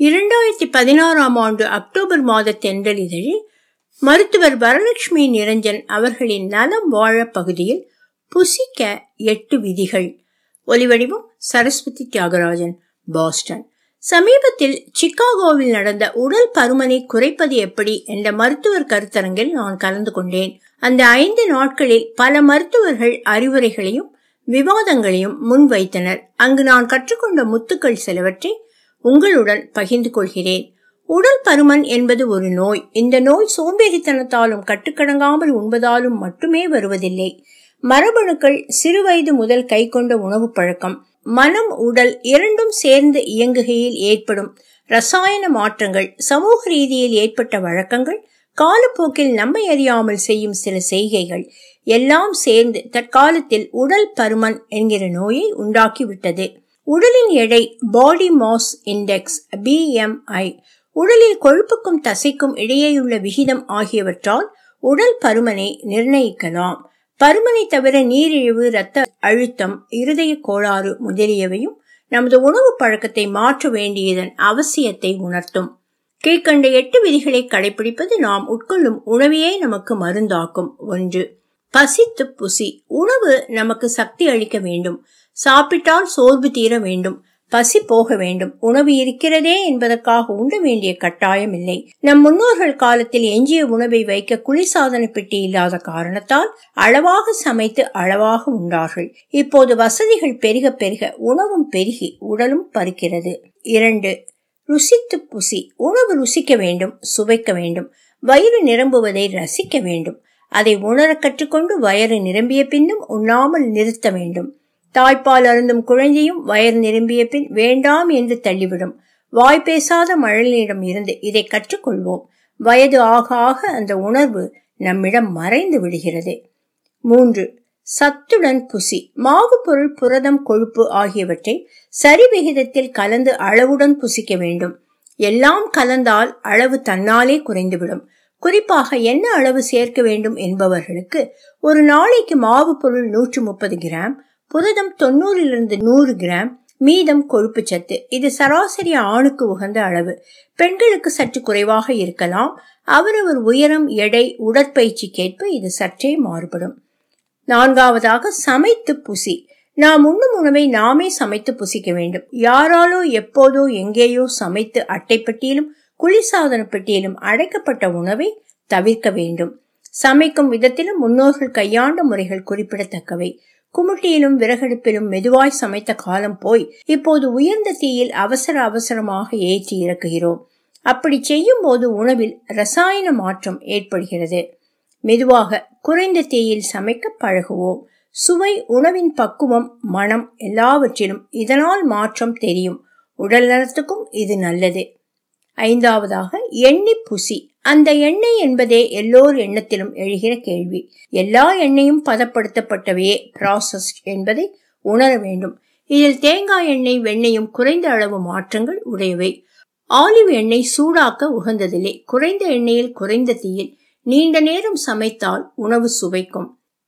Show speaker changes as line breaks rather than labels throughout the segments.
இரண்டாயிரத்தி பதினாறாம் ஆண்டு அக்டோபர் மாத தென்றல் இதழில் மருத்துவர் வரலட்சுமி நிரஞ்சன் அவர்களின் நலம் வாழ பகுதியில் புசிக்க எட்டு விதிகள் ஒலிவடிவம் சரஸ்வதி தியாகராஜன் பாஸ்டன் சமீபத்தில் சிக்காகோவில் நடந்த உடல் பருமனை குறைப்பது எப்படி என்ற மருத்துவர் கருத்தரங்கில் நான் கலந்து கொண்டேன் அந்த ஐந்து நாட்களில் பல மருத்துவர்கள் அறிவுரைகளையும் விவாதங்களையும் முன்வைத்தனர் அங்கு நான் கற்றுக்கொண்ட முத்துக்கள் சிலவற்றை உங்களுடன் பகிர்ந்து கொள்கிறேன் உடல் பருமன் என்பது ஒரு நோய் இந்த நோய் சோம்பேறித்தனத்தாலும் கட்டுக்கடங்காமல் உண்பதாலும் மட்டுமே வருவதில்லை மரபணுக்கள் சிறுவயது முதல் கைக்கொண்ட உணவு பழக்கம் மனம் உடல் இரண்டும் சேர்ந்து இயங்குகையில் ஏற்படும் ரசாயன மாற்றங்கள் சமூக ரீதியில் ஏற்பட்ட வழக்கங்கள் காலப்போக்கில் நம்மை அறியாமல் செய்யும் சில செய்கைகள் எல்லாம் சேர்ந்து தற்காலத்தில் உடல் பருமன் என்கிற நோயை உண்டாக்கிவிட்டது உடலின் எடை பாடி மாஸ் இண்டெக்ஸ் பிஎம்ஐ உடலில் கொழுப்புக்கும் தசைக்கும் இடையேயுள்ள விகிதம் ஆகியவற்றால் உடல் பருமனை நிர்ணயிக்கலாம் பருமனை தவிர நீரிழிவு இரத்த அழுத்தம் இருதய கோளாறு முதலியவையும் நமது உணவு பழக்கத்தை மாற்ற வேண்டியதன் அவசியத்தை உணர்த்தும் கீழ்கண்ட எட்டு விதிகளை கடைபிடிப்பது நாம் உட்கொள்ளும் உணவையே நமக்கு மருந்தாக்கும் ஒன்று பசித்து புசி உணவு நமக்கு சக்தி அளிக்க வேண்டும் சாப்பிட்டால் சோர்வு தீர வேண்டும் பசி போக வேண்டும் உணவு இருக்கிறதே என்பதற்காக உண்ண வேண்டிய கட்டாயம் இல்லை நம் முன்னோர்கள் காலத்தில் எஞ்சிய உணவை வைக்க குளிர்சாதன பெட்டி இல்லாத காரணத்தால் அளவாக சமைத்து அளவாக உண்டார்கள் இப்போது வசதிகள் பெருக பெருக உணவும் பெருகி உடலும் பருக்கிறது இரண்டு ருசித்து புசி உணவு ருசிக்க வேண்டும் சுவைக்க வேண்டும் வயிறு நிரம்புவதை ரசிக்க வேண்டும் அதை உணர கற்றுக்கொண்டு வயிறு நிரம்பிய பின்னும் உண்ணாமல் நிறுத்த வேண்டும் தாய்ப்பால் அருந்தும் குழந்தையும் வயர் நிரம்பிய பின் வேண்டாம் என்று தள்ளிவிடும் வாய் பேசாத மழலையிடம் இருந்து இதை கற்றுக்கொள்வோம் வயது ஆக ஆக அந்த உணர்வு நம்மிடம் மறைந்து விடுகிறது மூன்று சத்துடன் புசி மாவு பொருள் புரதம் கொழுப்பு ஆகியவற்றை சரி விகிதத்தில் கலந்து அளவுடன் புசிக்க வேண்டும் எல்லாம் கலந்தால் அளவு தன்னாலே குறைந்துவிடும் குறிப்பாக என்ன அளவு சேர்க்க வேண்டும் என்பவர்களுக்கு ஒரு நாளைக்கு மாவு பொருள் நூற்று முப்பது கிராம் புரதம் தொண்ணூறிலிருந்து நூறு கிராம் மீதம் கொழுப்பு சத்து இது சராசரி ஆணுக்கு உகந்த அளவு பெண்களுக்கு சற்று குறைவாக இருக்கலாம் அவரவர் உயரம் எடை உடற்பயிற்சிக்கேற்ப இது சற்றே மாறுபடும் நான்காவதாக சமைத்து புசி நாம் உண்ணும் உணவை நாமே சமைத்து புசிக்க வேண்டும் யாராலோ எப்போதோ எங்கேயோ சமைத்து அட்டைப்பட்டியிலும் குளிர்சாதன பெட்டியிலும் அடைக்கப்பட்ட உணவை தவிர்க்க வேண்டும் சமைக்கும் விதத்திலும் முன்னோர்கள் கையாண்ட முறைகள் குறிப்பிடத்தக்கவை குமுட்டியிலும் விறகடுப்பிலும் மெதுவாய் சமைத்த காலம் போய் இப்போது உயர்ந்த தீயில் அவசர அவசரமாக ஏற்றி இறக்குகிறோம் அப்படி செய்யும் போது உணவில் ரசாயன மாற்றம் ஏற்படுகிறது மெதுவாக குறைந்த தீயில் சமைக்க பழகுவோம் சுவை உணவின் பக்குவம் மனம் எல்லாவற்றிலும் இதனால் மாற்றம் தெரியும் உடல் நலத்துக்கும் இது நல்லது ஐந்தாவதாக எண்ணெய் புசி அந்த எண்ணெய் என்பதே எல்லோர் எண்ணத்திலும் எழுகிற கேள்வி எல்லா எண்ணெயும் பதப்படுத்தப்பட்டவையே ப்ராசஸ்ட் என்பதை உணர வேண்டும் இதில் தேங்காய் எண்ணெய் வெண்ணெயும் குறைந்த அளவு மாற்றங்கள் உடையவை ஆலிவ் எண்ணெய் சூடாக்க உகந்ததில்லை குறைந்த எண்ணெயில் குறைந்த தீயில் நீண்ட நேரம் சமைத்தால் உணவு சுவைக்கும்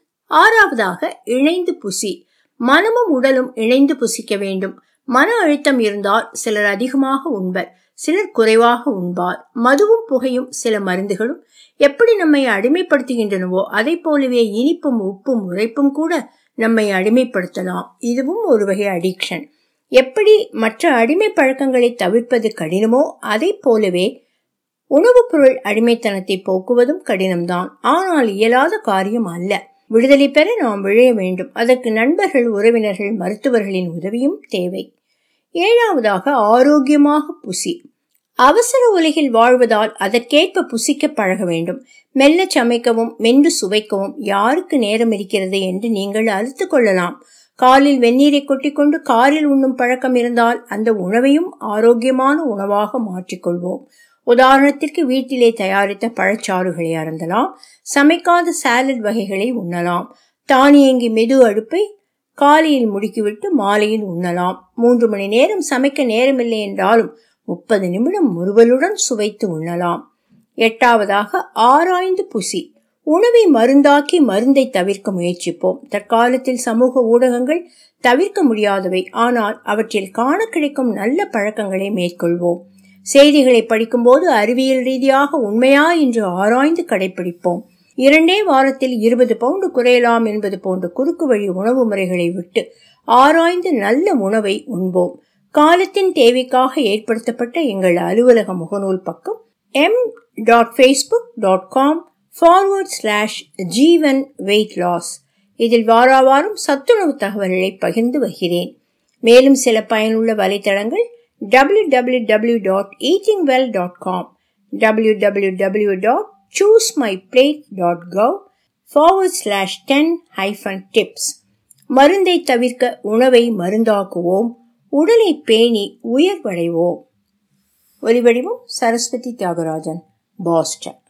ஆறாவதாக இணைந்து புசி மனமும் உடலும் இணைந்து புசிக்க வேண்டும் மன அழுத்தம் இருந்தால் சிலர் அதிகமாக உண்பர் சிலர் குறைவாக உண்பார் மதுவும் புகையும் சில மருந்துகளும் எப்படி நம்மை அடிமைப்படுத்துகின்றனவோ அதை போலவே இனிப்பும் உப்பும் உரைப்பும் கூட நம்மை அடிமைப்படுத்தலாம் இதுவும் ஒரு வகை அடிக்ஷன் எப்படி மற்ற அடிமை பழக்கங்களை தவிர்ப்பது கடினமோ அதை போலவே உணவுப் பொருள் அடிமைத்தனத்தை போக்குவதும் கடினம்தான் ஆனால் இயலாத காரியம் அல்ல விடுதலை பெற நாம் விழைய வேண்டும் அதற்கு நண்பர்கள் உறவினர்கள் மருத்துவர்களின் உதவியும் தேவை ஏழாவதாக ஆரோக்கியமாக புசி அவசர உலகில் வாழ்வதால் அதற்கேற்ப புசிக்க பழக வேண்டும் மெல்ல சமைக்கவும் மென்று சுவைக்கவும் யாருக்கு நேரம் இருக்கிறது என்று நீங்கள் அறுத்து கொள்ளலாம் காலில் வெந்நீரை கொட்டிக்கொண்டு காரில் உண்ணும் பழக்கம் இருந்தால் அந்த உணவையும் ஆரோக்கியமான உணவாக மாற்றிக்கொள்வோம் உதாரணத்திற்கு வீட்டிலே தயாரித்த பழச்சாறுகளை அருந்தலாம் சமைக்காத சாலட் வகைகளை உண்ணலாம் தானியங்கி மெது அடுப்பை காலையில் முடுக்கிவிட்டு மாலையில் உண்ணலாம் மூன்று மணி நேரம் சமைக்க நேரமில்லை என்றாலும் முப்பது நிமிடம் முறுவலுடன் சுவைத்து உண்ணலாம் எட்டாவதாக ஆராய்ந்து புசி உணவை மருந்தாக்கி மருந்தை தவிர்க்க முயற்சிப்போம் தற்காலத்தில் சமூக ஊடகங்கள் தவிர்க்க முடியாதவை ஆனால் அவற்றில் காண கிடைக்கும் நல்ல பழக்கங்களை மேற்கொள்வோம் செய்திகளை படிக்கும்போது அறிவியல் ரீதியாக உண்மையா என்று ஆராய்ந்து கடைபிடிப்போம் இரண்டே வாரத்தில் இருபது பவுண்டு குறையலாம் என்பது போன்ற குறுக்கு வழி உணவு முறைகளை விட்டு ஆராய்ந்து நல்ல உணவை உண்போம் காலத்தின் தேவைக்காக ஏற்படுத்தப்பட்ட எங்கள் அலுவலக முகநூல் பக்கம் M dot Facebook dot com forward slash Jeevan weight loss இதில் வாரா வாரம் சத்துணவு தகவல்களை பகிர்ந்து வருகிறேன் மேலும் சில பயனுள்ள வலைத்தளங்கள் W W W dot eating well dot com W W W dot choose my plate dot gov forward slash ten hyphen tips மருந்தை தவிர்க்க உணவை மருந்தாக்குவோம் உடலை பேணி உயர்வடைவோம் ஒலிவடிவம் சரஸ்வதி தியாகராஜன் பாஸ்டன்